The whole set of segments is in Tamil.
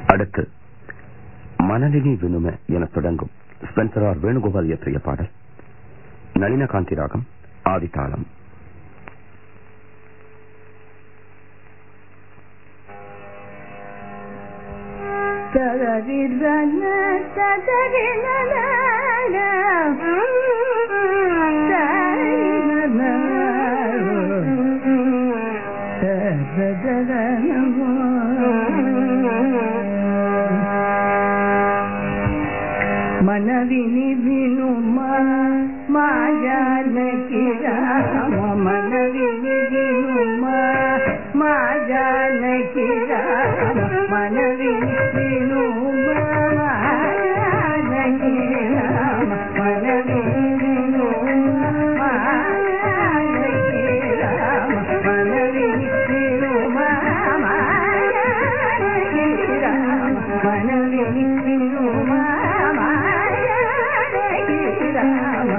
அடுத்து மனதினி வினும என தொடங்கும் ஸ்பென்சர் ஆர் வேணுகோபால் இயற்றிய பாடல் நளினகாந்தி ராகம் ஆதித்தாளம் ததரிதன ததரினன தரினன தததனமோ மனவினி வினும மாஜானகி ராம மனவினி வினும மாஜானகி ராம மனவினி வினும மாஜானகி ராம மனவினி வினும மாஜானகி ராம மனவினி வினும மாஜானகி ராம மனவினி வினும மாஜானகி ராம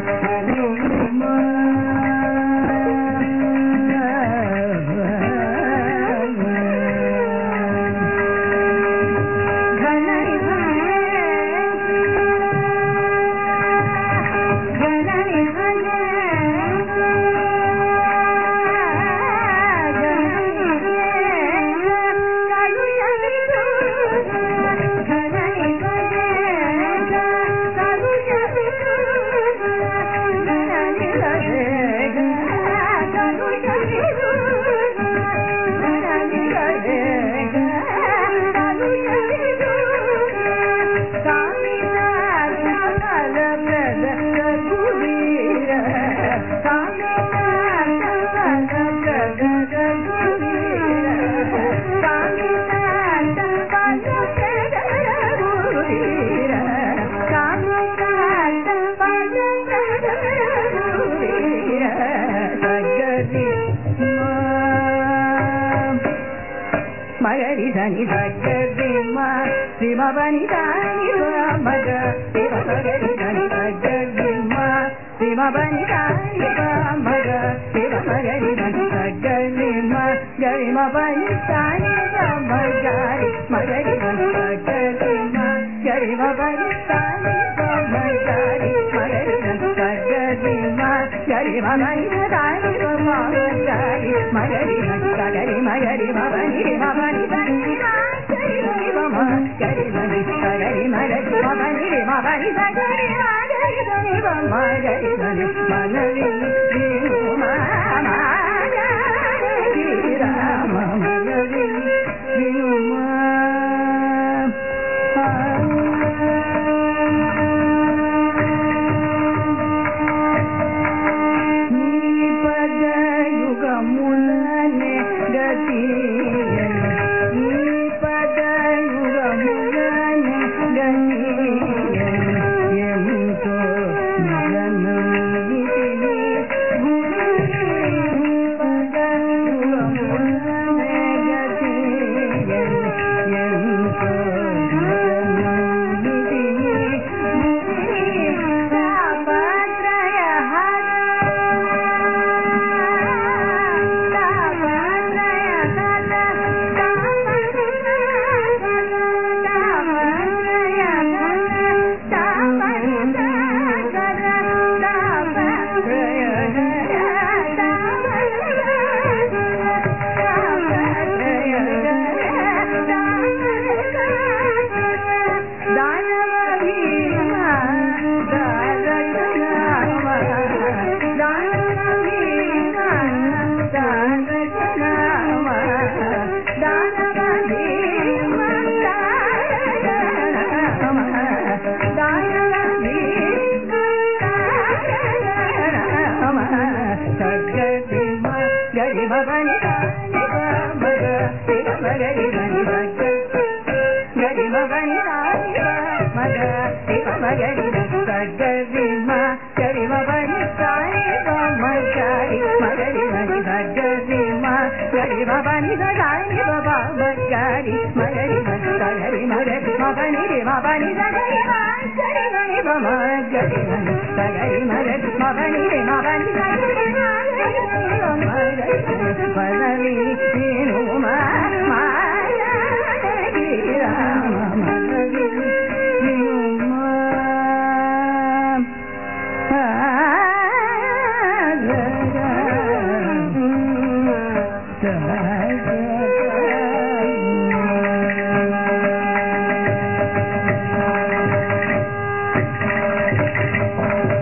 மகரி தனி சக்கரிமா சிமபனி தானி மக சிவ மகரி தனி சக்கரிமா சிமபனி தானி மக சிவ மகரி தனி சக்கரிமா கரிம பனி தானி மகாரி மகரி தனி சக்கரிமா கரிம பனி தானி மகாரி மகரி தனி சக்கரிமா கரிம பனி தானி மகாரி மகரி தனி சகரி மகரி மபனி மபனி தனி கரி மம கரி மணி சகரி மகரி மபனி மபனி சகரி மகரி தனி மம கரி மணி மனவி வினுமா ராம மனவி வினுமா நீபத யுகமுலனே கதியன் நீபத யுகமுலனே கதியன் எம்தோ ஜனமிதினி குரு நீபத யுகமுலனே கதியன் எம்தோ ஜனமிதினி தாபத்ரய பனி சகரி பபா மகரி மகரி மகரி மகரி மகனி ரி மபனி சகரி மகரி மணி பம கரி மணி சகரி மகரி மபனி ரி மபனி சகரி மகரி மகரி பனவி நீனுமா மாயா ராம மகரி